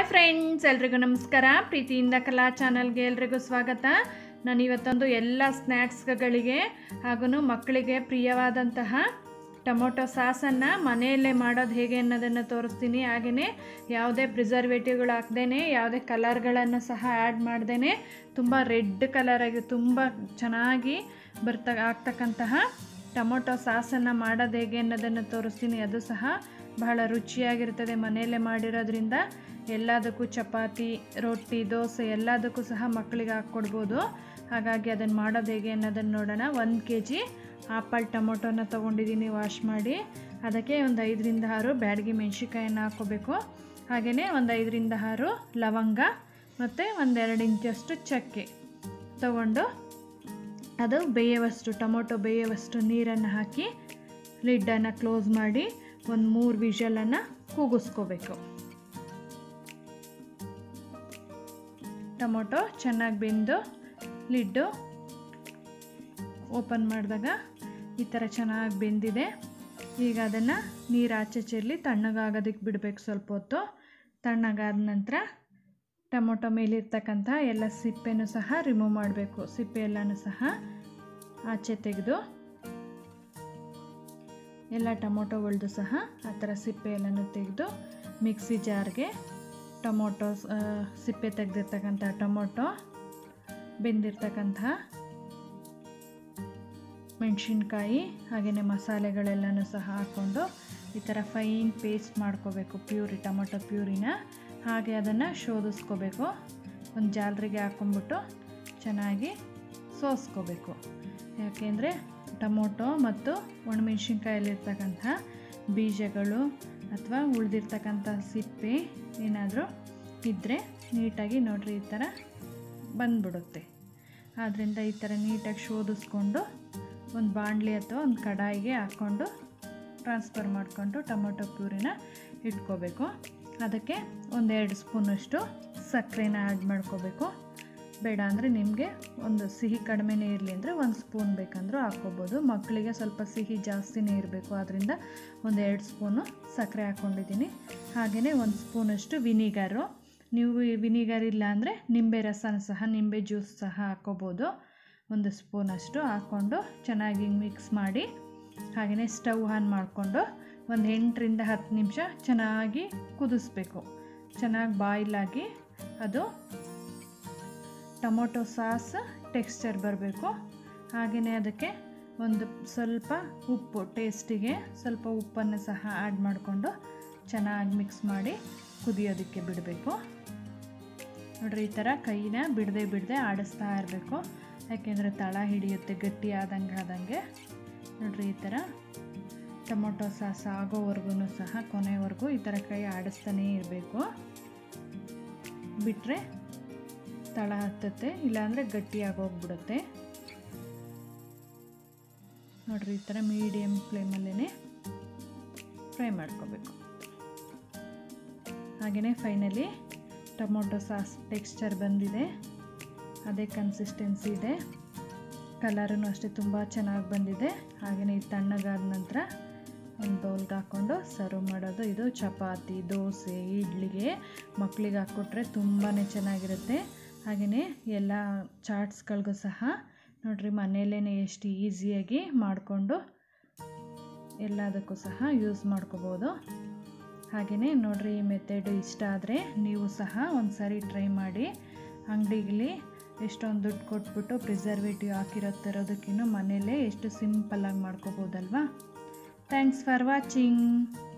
hi friends ಎಲ್ರಿಗೂ ನಮಸ್ಕಾರ ಪ್ರೀತಿಯಿಂದ ಕಲಾ ಚಾನಲ್ಗೆ ಎಲ್ರಿಗೂ ಸ್ವಾಗತ ನಾನು ಇವತ್ತೊಂದು ಎಲ್ಲ ಸ್ನ್ಯಾಕ್ಸ್ಗಳಿಗೆ ಹಾಗೂ ಮಕ್ಕಳಿಗೆ ಪ್ರಿಯವಾದಂತಹ ಟೊಮೊಟೊ ಸಾಸನ್ನು ಮನೆಯಲ್ಲೇ ಮಾಡೋದು ಹೇಗೆ ಅನ್ನೋದನ್ನು ತೋರಿಸ್ತೀನಿ ಹಾಗೆಯೇ ಯಾವುದೇ ಪ್ರಿಸರ್ವೇಟಿವ್ಗಳು ಹಾಕ್ದೇ ಯಾವುದೇ ಕಲರ್ಗಳನ್ನು ಸಹ ಆ್ಯಡ್ ಮಾಡ್ದೇ ತುಂಬ ರೆಡ್ ಕಲರಾಗಿ ತುಂಬ ಚೆನ್ನಾಗಿ ಬರ್ತ ಆಗ್ತಕ್ಕಂತಹ ಟೊಮೊಟೊ ಸಾಸನ್ನು ಮಾಡೋದು ಹೇಗೆ ಅನ್ನೋದನ್ನು ತೋರಿಸ್ತೀನಿ ಅದು ಸಹ ಬಹಳ ರುಚಿಯಾಗಿರ್ತದೆ ಮನೆಯಲ್ಲೇ ಮಾಡಿರೋದ್ರಿಂದ ಎಲ್ಲದಕ್ಕೂ ಚಪಾತಿ ರೊಟ್ಟಿ ದೋಸೆ ಎಲ್ಲದಕ್ಕೂ ಸಹ ಮಕ್ಕಳಿಗೆ ಹಾಕ್ಕೊಡ್ಬೋದು ಹಾಗಾಗಿ ಅದನ್ನು ಮಾಡೋದು ಹೇಗೆ ಅನ್ನೋದನ್ನು ನೋಡೋಣ ಒಂದು ಕೆ ಜಿ ಆಪಲ್ ಟೊಮೊಟೊನ ತೊಗೊಂಡಿದ್ದೀನಿ ವಾಶ್ ಮಾಡಿ ಅದಕ್ಕೆ ಒಂದು ಐದರಿಂದ ಆರು ಬ್ಯಾಡಗಿ ಮೆಣಸಿಕಾಯನ್ನು ಹಾಕ್ಕೋಬೇಕು ಹಾಗೆಯೇ ಒಂದು ಐದರಿಂದ ಆರು ಲವಂಗ ಮತ್ತು ಒಂದೆರಡು ಇಂಚಷ್ಟು ಚಕ್ಕೆ ತಗೊಂಡು ಅದು ಬೇಯುವಷ್ಟು ಟೊಮೊಟೊ ಬೇಯುವಷ್ಟು ನೀರನ್ನು ಹಾಕಿ ಲಿಡ್ಡನ್ನು ಕ್ಲೋಸ್ ಮಾಡಿ ಒಂದು ಮೂರು ವಿಷಲನ್ನು ಕೂಗಿಸ್ಕೋಬೇಕು ಟೊಮೊಟೊ ಚೆನ್ನಾಗಿ ಬೆಂದು ಲಿಡ್ಡು ಓಪನ್ ಮಾಡಿದಾಗ ಈ ಥರ ಚೆನ್ನಾಗಿ ಬೆಂದಿದೆ ಈಗ ಅದನ್ನು ನೀರು ಆಚೆ ಚೆಲ್ಲಿ ತಣ್ಣಗಾಗೋದಕ್ಕೆ ಬಿಡಬೇಕು ಸ್ವಲ್ಪ ಹೊತ್ತು ತಣ್ಣಗಾದ ನಂತರ ಟೊಮೊಟೊ ಮೇಲಿರ್ತಕ್ಕಂಥ ಎಲ್ಲ ಸಿಪ್ಪೆನೂ ಸಹ ರಿಮೂವ್ ಮಾಡಬೇಕು ಸಿಪ್ಪೆ ಎಲ್ಲನೂ ಸಹ ಆಚೆ ತೆಗೆದು ಎಲ್ಲ ಟೊಮೊಟೊಗಳ್ದು ಸಹ ಆ ಥರ ಸಿಪ್ಪೆ ಎಲ್ಲನೂ ತೆಗೆದು ಮಿಕ್ಸಿ ಜಾರ್ಗೆ ಟೊಮೊಟೊ ಸಿಪ್ಪೆ ತೆಗೆದಿರ್ತಕ್ಕಂಥ ಟೊಮೊಟೊ ಬೆಂದಿರ್ತಕ್ಕಂಥ ಮೆಣಸಿನ್ಕಾಯಿ ಹಾಗೆಯೇ ಮಸಾಲೆಗಳೆಲ್ಲನೂ ಸಹ ಹಾಕ್ಕೊಂಡು ಈ ಥರ ಫೈನ್ ಪೇಸ್ಟ್ ಮಾಡ್ಕೋಬೇಕು ಪ್ಯೂರಿ ಟೊಮೊಟೊ ಪ್ಯೂರಿನ ಹಾಗೆ ಅದನ್ನು ಶೋಧಿಸ್ಕೋಬೇಕು ಒಂದು ಜಾಲರಿಗೆ ಹಾಕ್ಕೊಂಬಿಟ್ಟು ಚೆನ್ನಾಗಿ ಸೋಸ್ಕೋಬೇಕು ಯಾಕೆಂದರೆ ಟೊಮೊಟೊ ಮತ್ತು ಒಣಮೆಣ್ಸಿನ್ಕಾಯಲ್ಲಿರ್ತಕ್ಕಂಥ ಬೀಜಗಳು ಅಥವಾ ಉಳಿದಿರ್ತಕ್ಕಂಥ ಸಿಪ್ಪೆ ಏನಾದರೂ ಇದ್ದರೆ ನೀಟಾಗಿ ನೋಡಿರಿ ಈ ಥರ ಬಂದ್ಬಿಡುತ್ತೆ ಆದ್ದರಿಂದ ಈ ಥರ ನೀಟಾಗಿ ಶೋಧಿಸ್ಕೊಂಡು ಒಂದು ಬಾಣಲಿ ಅಥವಾ ಒಂದು ಕಡಾಯಿಗೆ ಹಾಕ್ಕೊಂಡು ಟ್ರಾನ್ಸ್ಫರ್ ಮಾಡಿಕೊಂಡು ಟೊಮೊಟೊ ಪ್ಯೂರಿನ ಇಟ್ಕೋಬೇಕು ಅದಕ್ಕೆ ಒಂದೆರಡು ಸ್ಪೂನಷ್ಟು ಸಕ್ಕರೆನ ಆ್ಯಡ್ ಮಾಡ್ಕೋಬೇಕು ಬೇಡ ಅಂದರೆ ನಿಮಗೆ ಒಂದು ಸಿಹಿ ಕಡಿಮೆನೇ ಇರಲಿ ಅಂದರೆ ಒಂದು ಸ್ಪೂನ್ ಬೇಕಂದ್ರೂ ಹಾಕ್ಕೋಬೋದು ಮಕ್ಕಳಿಗೆ ಸ್ವಲ್ಪ ಸಿಹಿ ಜಾಸ್ತಿನೇ ಇರಬೇಕು ಆದ್ದರಿಂದ ಒಂದು ಎರಡು ಸ್ಪೂನು ಸಕ್ಕರೆ ಹಾಕ್ಕೊಂಡಿದ್ದೀನಿ ಹಾಗೆಯೇ ಒಂದು ಸ್ಪೂನಷ್ಟು ವಿನಿಗರು ನೀವು ವಿನಿಗರ್ ಇಲ್ಲ ಅಂದರೆ ನಿಂಬೆ ರಸನ ಸಹ ನಿಂಬೆ ಜ್ಯೂಸ್ ಸಹ ಹಾಕ್ಕೋಬೋದು ಒಂದು ಸ್ಪೂನಷ್ಟು ಹಾಕ್ಕೊಂಡು ಚೆನ್ನಾಗಿ ಮಿಕ್ಸ್ ಮಾಡಿ ಹಾಗೆಯೇ ಸ್ಟವ್ ಆನ್ ಮಾಡಿಕೊಂಡು ಒಂದು ಎಂಟರಿಂದ ಹತ್ತು ನಿಮಿಷ ಚೆನ್ನಾಗಿ ಕುದಿಸ್ಬೇಕು ಚೆನ್ನಾಗಿ ಬಾಯ್ಲಾಗಿ ಅದು ಟೊಮೊಟೊ ಸಾಸ್ ಟೆಕ್ಸ್ಚರ್ ಬರಬೇಕು ಹಾಗೆಯೇ ಅದಕ್ಕೆ ಒಂದು ಸ್ವಲ್ಪ ಉಪ್ಪು ಟೇಸ್ಟಿಗೆ ಸ್ವಲ್ಪ ಉಪ್ಪನ್ನು ಸಹ ಆ್ಯಡ್ ಮಾಡಿಕೊಂಡು ಚೆನ್ನಾಗಿ ಮಿಕ್ಸ್ ಮಾಡಿ ಕುದಿಯೋದಕ್ಕೆ ಬಿಡಬೇಕು ನೋಡ್ರಿ ಈ ಥರ ಕೈನ ಬಿಡದೆ ಬಿಡದೆ ಆಡಿಸ್ತಾ ಇರಬೇಕು ಯಾಕೆಂದರೆ ತಳ ಹಿಡಿಯುತ್ತೆ ಗಟ್ಟಿ ಆದಂಗೆ ಆದಂಗೆ ನೋಡ್ರಿ ಈ ಥರ ಟೊಮೊಟೊ ಸಾಸ್ ಆಗೋವರೆಗೂ ಸಹ ಕೊನೆವರೆಗೂ ಈ ಥರ ಕೈ ಆಡಿಸ್ತಾನೇ ಇರಬೇಕು ಬಿಟ್ಟರೆ ತಳ ಹತ್ತುತ್ತೆ ಇಲ್ಲಾಂದರೆ ಗಟ್ಟಿಯಾಗೋಗ್ಬಿಡುತ್ತೆ ನೋಡ್ರಿ ಈ ಥರ ಮೀಡಿಯಮ್ ಫ್ಲೇಮಲ್ಲೇ ಫ್ರೈ ಮಾಡ್ಕೋಬೇಕು ಹಾಗೆಯೇ ಫೈನಲಿ ಟೊಮೊಟೊ ಸಾಸ್ ಟೆಕ್ಸ್ಚರ್ ಬಂದಿದೆ ಅದೇ ಕನ್ಸಿಸ್ಟೆನ್ಸಿ ಇದೆ ಕಲರೂ ಅಷ್ಟೇ ತುಂಬ ಚೆನ್ನಾಗಿ ಬಂದಿದೆ ಹಾಗೆಯೇ ಇದು ತಣ್ಣಗಾದ ನಂತರ ಒಂದು ಬೌಲ್ಗೆ ಹಾಕ್ಕೊಂಡು ಸರ್ವ್ ಮಾಡೋದು ಇದು ಚಪಾತಿ ದೋಸೆ ಇಡ್ಲಿಗೆ ಮಕ್ಕಳಿಗೆ ಹಾಕ್ಕೊಟ್ರೆ ತುಂಬಾ ಚೆನ್ನಾಗಿರುತ್ತೆ ಹಾಗೆಯೇ ಎಲ್ಲ ಚಾಟ್ಸ್ಗಳಿಗೂ ಸಹ ನೋಡ್ರಿ ಮನೆಯಲ್ಲೇ ಎಷ್ಟು ಈಸಿಯಾಗಿ ಮಾಡಿಕೊಂಡು ಎಲ್ಲದಕ್ಕೂ ಸಹ ಯೂಸ್ ಮಾಡ್ಕೋಬೋದು ಹಾಗೆಯೇ ನೋಡ್ರಿ ಈ ಮೆಥಡು ಇಷ್ಟ ಆದರೆ ನೀವು ಸಹ ಒಂದು ಸಾರಿ ಟ್ರೈ ಮಾಡಿ ಅಂಗಡಿಗಲಿ ಎಷ್ಟೊಂದು ದುಡ್ಡು ಕೊಟ್ಬಿಟ್ಟು ಪ್ರಿಸರ್ವೇಟಿವ್ ಹಾಕಿರೋ ತರೋದಕ್ಕಿಂತ ಮನೆಯಲ್ಲೇ ಎಷ್ಟು ಸಿಂಪಲ್ಲಾಗಿ ಮಾಡ್ಕೋಬೋದಲ್ವಾ ಥ್ಯಾಂಕ್ಸ್ ಫಾರ್ ವಾಚಿಂಗ್